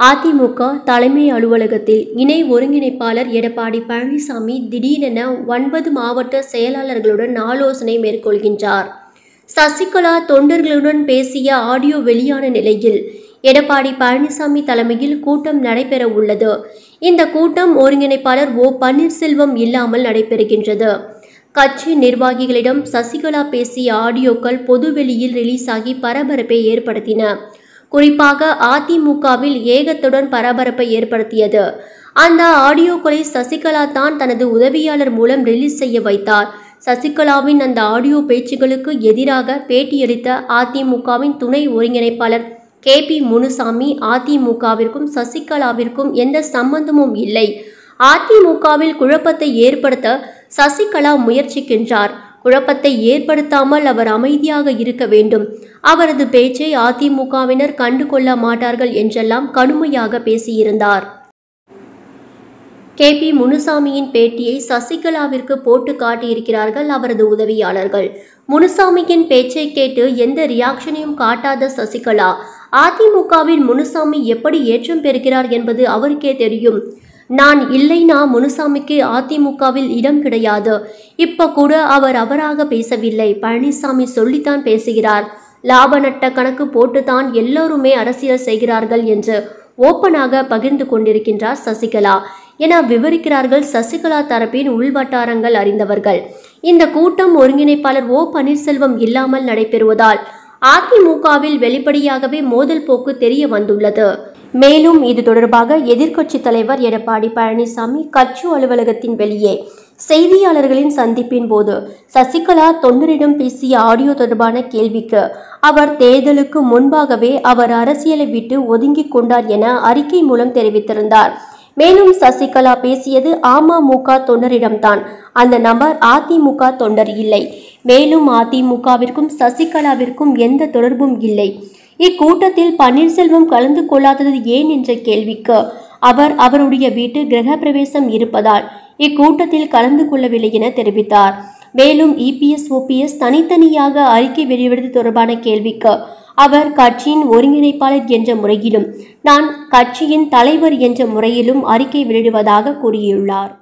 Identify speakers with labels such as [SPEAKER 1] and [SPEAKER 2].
[SPEAKER 1] அதிமுக தலைமை அலுவலகத்தில் இணை ஒருங்கிணைப்பாளர் எடப்பாடி பழனிசாமி திடீரென ஒன்பது மாவட்ட செயலாளர்களுடன் ஆலோசனை மேற்கொள்கின்றார் சசிகலா தொண்டர்களுடன் பேசிய ஆடியோ வெளியான நிலையில் எடப்பாடி பழனிசாமி தலைமையில் கூட்டம் நடைபெற உள்ளது இந்த கூட்டம் ஒருங்கிணைப்பாளர் ஓ பன்னீர்செல்வம் இல்லாமல் நடைபெறுகின்றது கட்சி நிர்வாகிகளிடம் சசிகலா பேசிய ஆடியோக்கள் பொதுவெளியில் ரிலீஸ் ஆகி பரபரப்பை ஏற்படுத்தின குறிப்பாக அதிமுகவில் ஏகத்துடன் பரபரப்பை ஏற்படுத்தியது அந்த ஆடியோக்களை சசிகலா தான் தனது உதவியாளர் மூலம் ரிலீஸ் செய்ய வைத்தார் சசிகலாவின் அந்த ஆடியோ பேச்சுகளுக்கு எதிராக பேட்டியளித்த அதிமுகவின் துணை ஒருங்கிணைப்பாளர் கே பி முனுசாமி அதிமுகவிற்கும் சசிகலாவிற்கும் எந்த சம்பந்தமும் இல்லை அதிமுகவில் குழப்பத்தை ஏற்படுத்த சசிகலா முயற்சிக்கின்றார் குழப்பத்தை ஏற்படுத்தாமல் அவர் அமைதியாக இருக்க வேண்டும் அவரது பேச்சை அதிமுகவினர் கண்டுகொள்ள மாட்டார்கள் என்றெல்லாம் கடுமையாக பேசியிருந்தார் கே பி முனுசாமியின் பேட்டியை சசிகலாவிற்கு போட்டு காட்டியிருக்கிறார்கள் அவரது உதவியாளர்கள் முனுசாமியின் பேச்சை கேட்டு எந்த ரியாக்ஷனையும் காட்டாத சசிகலா அதிமுகவில் முனுசாமி எப்படி ஏற்றம் பெறுகிறார் என்பது அவருக்கே தெரியும் நான் இல்லைனா முனுசாமிக்கு அதிமுகவில் இடம் கிடையாது இப்ப கூட அவர் அவராக பேசவில்லை பழனிசாமி சொல்லித்தான் பேசுகிறார் லாப நட்ட கணக்கு போட்டுத்தான் எல்லோருமே அரசியல் செய்கிறார்கள் என்று ஓப்பனாக பகிர்ந்து கொண்டிருக்கின்றார் சசிகலா என விவரிக்கிறார்கள் சசிகலா தரப்பின் உள்வட்டாரங்கள் அறிந்தவர்கள் இந்த கூட்டம் ஒருங்கிணைப்பாளர் ஓ பன்னீர்செல்வம் இல்லாமல் நடைபெறுவதால் அதிமுகவில் வெளிப்படையாகவே மோதல் போக்கு தெரிய வந்துள்ளது மேலும் இது தொடர்பாக எதிர்க்கட்சி தலைவர் எடப்பாடி பழனிசாமி கட்சி அலுவலகத்தின் வெளியே செய்தியாளர்களின் சந்திப்பின் போது சசிகலா தொண்டரிடம் பேசிய ஆடியோ தொடர்பான கேள்விக்கு அவர் தேர்தலுக்கு முன்பாகவே அவர் அரசியலை விட்டு ஒதுங்கிக் கொண்டார் என அறிக்கை மூலம் தெரிவித்திருந்தார் மேலும் சசிகலா பேசியது அமமுக தொண்டரிடம்தான் அந்த நபர் அதிமுக தொண்டர் இல்லை மேலும் அதிமுகவிற்கும் சசிகலாவிற்கும் எந்த தொடர்பும் இல்லை இக்கூட்டத்தில் பன்னீர்செல்வம் கலந்து கொள்ளாதது ஏன் என்ற கேள்விக்கு அவர் அவருடைய வீட்டு கிரகப்பிரவேசம் இருப்பதால் இக்கூட்டத்தில் கலந்து கொள்ளவில்லை என தெரிவித்தார் மேலும் இபிஎஸ் ஓபிஎஸ் தனித்தனியாக அறிக்கை வெளியிடுவது தொடர்பான கேள்விக்கு அவர் கட்சியின் ஒருங்கிணைப்பாளர் என்ற முறையிலும் நான் கட்சியின் தலைவர் என்ற முறையிலும் அறிக்கை வெளியிடுவதாக கூறியுள்ளார்